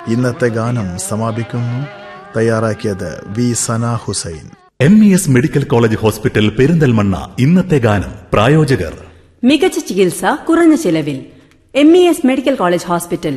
ഇന്നത്തെ ഗാനം സമാപിക്കുന്നു തയ്യാറാക്കിയത് V Sana Hussain M E S medical college hospital Perinthalmanna ഇന്നത്തെ ഗാനം പ്രായോജകർ മികച്ച ചികിത്സ കുറഞ്ഞ ചിലവിൽ M E S medical college hospital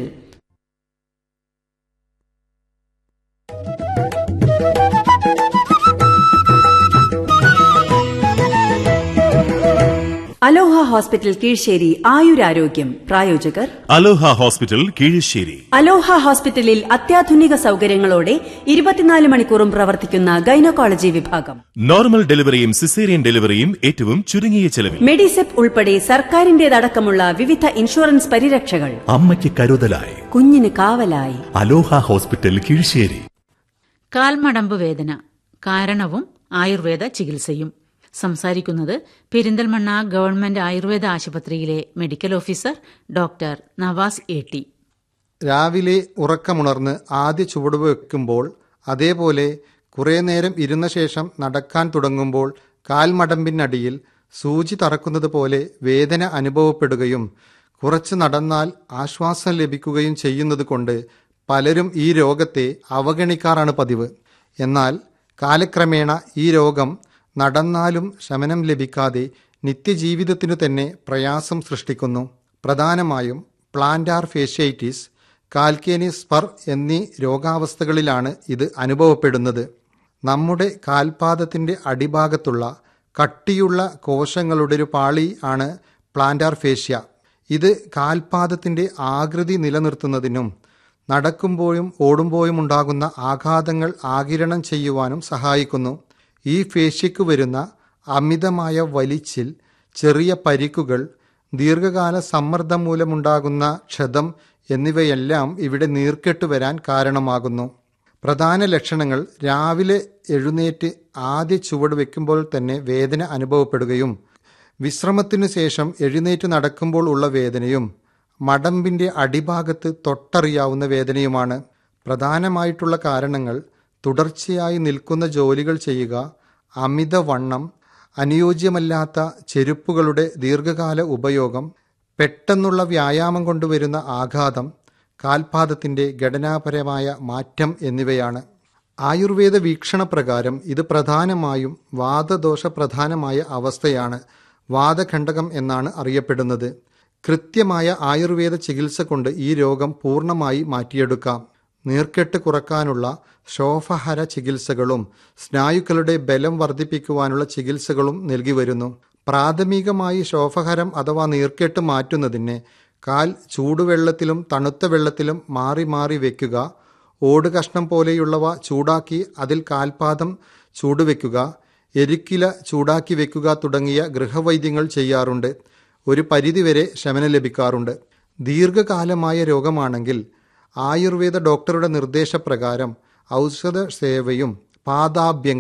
Aloha hospital Keezhissery ആയുരാരോഗ്യം പ്രായോജകർ അലോഹ ഹോസ്പിറ്റൽ കീഴശ്ശേരി അലോഹ ഹോസ്പിറ്റലിൽ അത്യാധുനിക സൗകര്യങ്ങളോടെ ഇരുപത്തിനാല് മണിക്കൂറും പ്രവർത്തിക്കുന്ന ഗൈനക്കോളജി വിഭാഗം നോർമൽ ഡെലിവറിയും സിസേറിയൻ ഡെലിവറിയും ഏറ്റവും ചുരുങ്ങിയ ചെലവിൽ മെഡിസെപ്പ് ഉൾപ്പെടെ സർക്കാരിന്റേതടക്കമുള്ള വിവിധ ഇൻഷുറൻസ് പരിരക്ഷകൾ അമ്മയ്ക്ക് കരുതലായി കുഞ്ഞിന് കാവലായി അലോഹ ഹോസ്പിറ്റൽ കീഴ്ശ്ശേരി കാൽമടമ്പ് വേദന കാരണവും ആയുർവേദ ചികിത്സയും സംസാരിക്കുന്നത് പെരിന്തൽമണ്ണ ഗവൺമെന്റ് ആയുർവേദ ആശുപത്രിയിലെ medical officer doctor Navas A T രാവിലെ ഉറക്കമുണർന്ന് ആദ്യ ചുവട് വെക്കുമ്പോൾ അതേപോലെ കുറേ നേരം ഇരുന്ന ശേഷം നടക്കാൻ തുടങ്ങുമ്പോൾ കാൽമടമ്പിനടിയിൽ സൂചി തറക്കുന്നത് പോലെ വേദന അനുഭവപ്പെടുകയും കുറച്ച് നടന്നാൽ ആശ്വാസം ലഭിക്കുകയും ചെയ്യുന്നത് കൊണ്ട് പലരും ഈ രോഗത്തെ അവഗണിക്കാറാണ് പതിവ് എന്നാൽ കാലക്രമേണ ഈ രോഗം നടന്നാലും ശമനം ലഭിക്കാതെ നിത്യജീവിതത്തിനു തന്നെ പ്രയാസം സൃഷ്ടിക്കുന്നു പ്രധാനമായും പ്ലാന്റാർ ഫേഷ്യൈറ്റിസ് കാൽക്കേനി സ്പർ എന്നീ രോഗാവസ്ഥകളിലാണ് ഇത് അനുഭവപ്പെടുന്നത് നമ്മുടെ കാൽപാദത്തിൻ്റെ അടിഭാഗത്തുള്ള കട്ടിയുള്ള കോശങ്ങളുടെ ഒരു പാളി ആണ് പ്ലാന്റാർ ഫേഷ്യ ഇത് കാൽപാദത്തിൻ്റെ ആകൃതി നിലനിർത്തുന്നതിനും നടക്കുമ്പോഴും ഓടുമ്പോഴും ഉണ്ടാകുന്ന ആഘാതങ്ങൾ ആകിരണം ചെയ്യുവാനും സഹായിക്കുന്നു ഈ ഫേഷ്യയ്ക്ക് വരുന്ന അമിതമായ വലിച്ചിൽ ചെറിയ പരിക്കുകൾ ദീർഘകാല സമ്മർദ്ദം മൂലമുണ്ടാകുന്ന ക്ഷതം എന്നിവയെല്ലാം ഇവിടെ നീർക്കെട്ട് വരാൻ കാരണമാകുന്നു പ്രധാന ലക്ഷണങ്ങൾ രാവിലെ എഴുന്നേറ്റ് ആദ്യ ചുവട് വെക്കുമ്പോൾ തന്നെ വേദന അനുഭവപ്പെടുകയും വിശ്രമത്തിനു ശേഷം എഴുന്നേറ്റ് നടക്കുമ്പോൾ ഉള്ള വേദനയും മടമ്പിൻ്റെ അടിഭാഗത്ത് തൊട്ടറിയാവുന്ന വേദനയുമാണ് പ്രധാനമായിട്ടുള്ള കാരണങ്ങൾ തുടർച്ചയായി നിൽക്കുന്ന ജോലികൾ ചെയ്യുക അമിതവണ്ണം അനുയോജ്യമല്ലാത്ത ചെരുപ്പുകളുടെ ദീർഘകാല ഉപയോഗം പെട്ടെന്നുള്ള വ്യായാമം കൊണ്ടുവരുന്ന ആഘാതം കാൽപാദത്തിൻ്റെ ഘടനാപരമായ മാറ്റം എന്നിവയാണ് ആയുർവേദ വീക്ഷണപ്രകാരം ഇത് പ്രധാനമായും വാദദോഷ പ്രധാനമായ അവസ്ഥയാണ് വാദഖണ്ഡകം എന്നാണ് അറിയപ്പെടുന്നത് കൃത്യമായ ആയുർവേദ ചികിത്സ കൊണ്ട് ഈ രോഗം പൂർണ്ണമായി മാറ്റിയെടുക്കാം നീർക്കെട്ട് കുറക്കാനുള്ള ശോഫഹര ചികിത്സകളും സ്നായുക്കളുടെ ബലം വർദ്ധിപ്പിക്കുവാനുള്ള ചികിത്സകളും നൽകി വരുന്നു പ്രാഥമികമായി ശോഫഹരം അഥവാ നീർക്കെട്ട് മാറ്റുന്നതിന് കാൽ ചൂടുവെള്ളത്തിലും തണുത്ത വെള്ളത്തിലും മാറി മാറി വെക്കുക ഓട് കഷ്ണം പോലെയുള്ളവ ചൂടാക്കി അതിൽ കാൽപാദം ചൂടുവെക്കുക എരിക്കില ചൂടാക്കി വെക്കുക തുടങ്ങിയ ഗൃഹവൈദ്യങ്ങൾ ചെയ്യാറുണ്ട് ഒരു പരിധിവരെ ശമനം ലഭിക്കാറുണ്ട് ദീർഘകാലമായ രോഗമാണെങ്കിൽ ആയുർവേദ ഡോക്ടറുടെ നിർദ്ദേശപ്രകാരം ഔഷധ സേവയും പാദാഭ്യംഗ